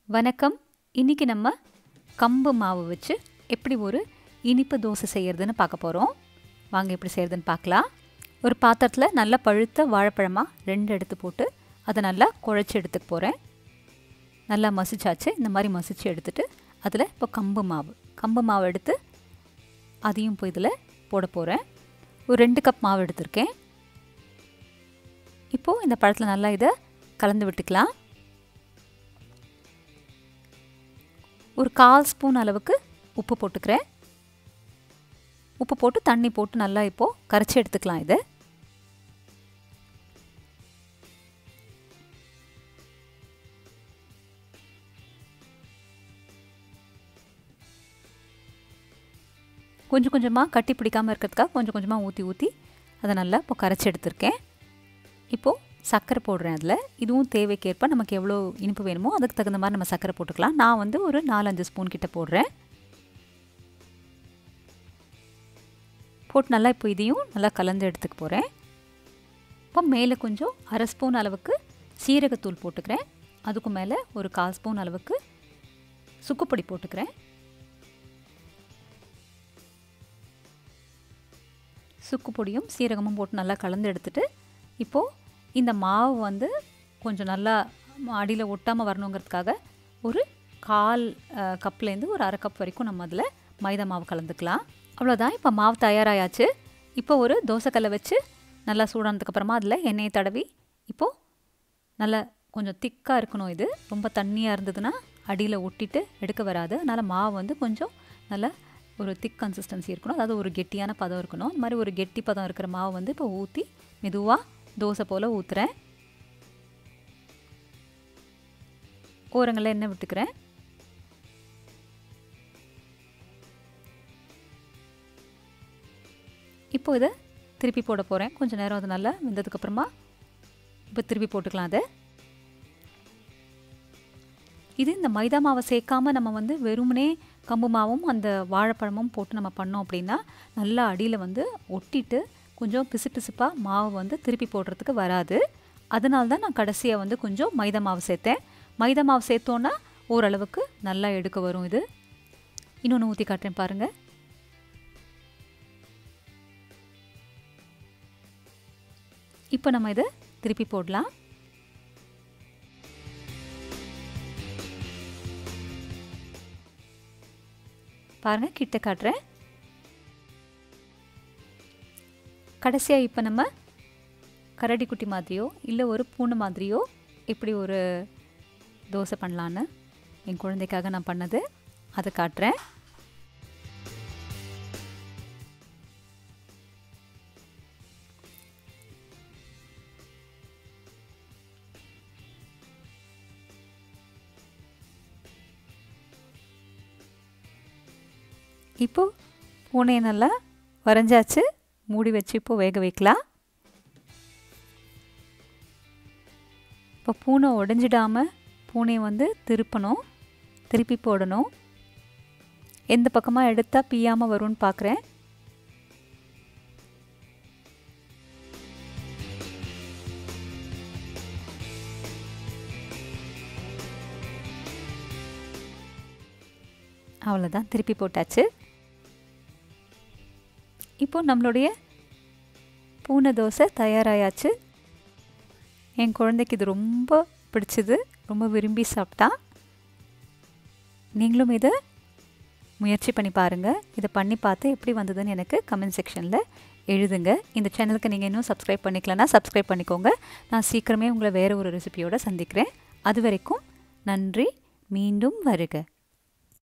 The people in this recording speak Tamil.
வணக்கம் இன்னைக்கு நம்ம கம்பு மாவு வச்சு எப்படி ஒரு இனிப்பு தோசை செய்யறதுன்னு பார்க்க போகிறோம் வாங்க எப்படி செய்யறதுன்னு பார்க்கலாம் ஒரு பாத்திரத்தில் நல்லா பழுத்த வாழைப்பழமாக ரெண்டு எடுத்து போட்டு அதை நல்லா குழச்சி எடுத்துக்க போகிறேன் நல்லா மசிச்சாச்சு இந்த மாதிரி மசிச்சு எடுத்துட்டு அதில் இப்போ கம்பு மாவு கம்பு மாவு எடுத்து அதையும் இப்போ இதில் போட போகிறேன் ஒரு ரெண்டு கப் மாவு எடுத்திருக்கேன் இப்போது இந்த பழத்தில் நல்லா இதை கலந்து விட்டுக்கலாம் ஒரு கால் ஸ்பூன் அளவுக்கு உப்பு போட்டுக்கிறேன் உப்பு போட்டு தண்ணி போட்டு நல்லா இப்போது கரைச்சி எடுத்துக்கலாம் இதை கொஞ்சம் கொஞ்சமாக கட்டி பிடிக்காமல் இருக்கிறதுக்காக கொஞ்சம் கொஞ்சமாக ஊற்றி ஊற்றி அதை நல்லா இப்போ கரைச்சி எடுத்திருக்கேன் இப்போது சர்க்கரை போடுறேன் அதில் இதுவும் தேவைக்கேற்ப நமக்கு எவ்வளோ இனிப்பு வேணுமோ அதுக்கு தகுந்த மாதிரி நம்ம சர்க்கரை போட்டுக்கலாம் நான் வந்து ஒரு நாலஞ்சு ஸ்பூன் கிட்ட போடுறேன் போட்டு நல்லா இப்போ இதையும் நல்லா கலந்து எடுத்துக்க போகிறேன் இப்போ மேலே கொஞ்சம் அரை ஸ்பூன் அளவுக்கு சீரகத்தூள் போட்டுக்கிறேன் அதுக்கு மேலே ஒரு கால் ஸ்பூன் அளவுக்கு சுக்குப்பொடி போட்டுக்கிறேன் சுக்கு பொடியும் சீரகமும் போட்டு நல்லா கலந்து எடுத்துட்டு இப்போது இந்த மாவு வந்து கொஞ்சம் நல்லா அடியில் ஒட்டாமல் வரணுங்கிறதுக்காக ஒரு கால் கப்லேருந்து ஒரு அரை கப் வரைக்கும் நம்ம அதில் மைதா மாவு கலந்துக்கலாம் அவ்வளோதான் இப்போ மாவு தயாராயாச்சு இப்போ ஒரு தோசைக்கல்லை வச்சு நல்லா சூடானதுக்கப்புறமா அதில் எண்ணெயை தடவி இப்போது நல்லா கொஞ்சம் திக்காக இருக்கணும் இது ரொம்ப தண்ணியாக இருந்ததுன்னா அடியில் ஒட்டிட்டு எடுக்க வராது அதனால் மாவு வந்து கொஞ்சம் நல்லா ஒரு திக் கன்சிஸ்டன்சி இருக்கணும் அதாவது ஒரு கெட்டியான பதம் இருக்கணும் அந்த மாதிரி ஒரு கெட்டி பதம் இருக்கிற மாவு வந்து இப்போ ஊற்றி மெதுவாக தோசை போல் ஊற்றுறேன் ஓரங்களில் எண்ணெய் விட்டுக்கிறேன் இப்போ இதை திருப்பி போட போகிறேன் கொஞ்சம் நேரம் அது நல்லா வெந்ததுக்கப்புறமா இப்போ திருப்பி போட்டுக்கலாம் அதை இது இந்த மைதா மாவை சேர்க்காமல் நம்ம வந்து வெறுமனே கம்பு மாவும் அந்த வாழைப்பழமும் போட்டு நம்ம பண்ணோம் அப்படின்னா நல்லா அடியில் வந்து ஒட்டிட்டு கொஞ்சம் பிசு பிசுப்பாக மாவு வந்து திருப்பி போடுறதுக்கு வராது அதனால தான் நான் கடைசியாக வந்து கொஞ்சம் மைதா மாவு சேர்த்தேன் மைதா மாவு சேர்த்தோன்னா ஓரளவுக்கு நல்லா எடுக்க வரும் இது இன்னொன்று ஊற்றி காட்டுறேன் பாருங்கள் இப்போ நம்ம இதை திருப்பி போடலாம் பாருங்கள் கிட்ட காட்டுறேன் கடைசியாக இப்போ நம்ம கரடி குட்டி மாதிரியோ இல்லை ஒரு பூனை மாதிரியோ எப்படி ஒரு தோசை பண்ணலான்னு என் குழந்தைக்காக நான் பண்ணது அதை காட்டுறேன் இப்போது பூனையை நல்லா வரைஞ்சாச்சு மூடி வச்சு இப்போது வேக வைக்கலாம் இப்போ பூனை உடஞ்சிடாமல் பூனையை வந்து திருப்பணும் திருப்பி போடணும் எந்த பக்கமாக எடுத்தால் பியாமல் வரும்னு பார்க்குறேன் அவ்வளோதான் திருப்பி போட்டாச்சு இப்போ நம்மளுடைய பூனை தோசை தயாராயாச்சு என் குழந்தைக்கு இது ரொம்ப பிடிச்சது ரொம்ப விரும்பி சாப்பிட்டா நீங்களும் இதை முயற்சி பண்ணி பாருங்கள் இதை பண்ணி பார்த்து எப்படி வந்ததுன்னு எனக்கு கமெண்ட் செக்ஷனில் எழுதுங்க இந்த சேனலுக்கு நீங்கள் இன்னும் சப்ஸ்கிரைப் பண்ணிக்கலன்னா சப்ஸ்கிரைப் பண்ணிக்கோங்க நான் சீக்கிரமே உங்களை வேறு ஒரு ரெசிபியோடு சந்திக்கிறேன் அது வரைக்கும் நன்றி மீண்டும் வருக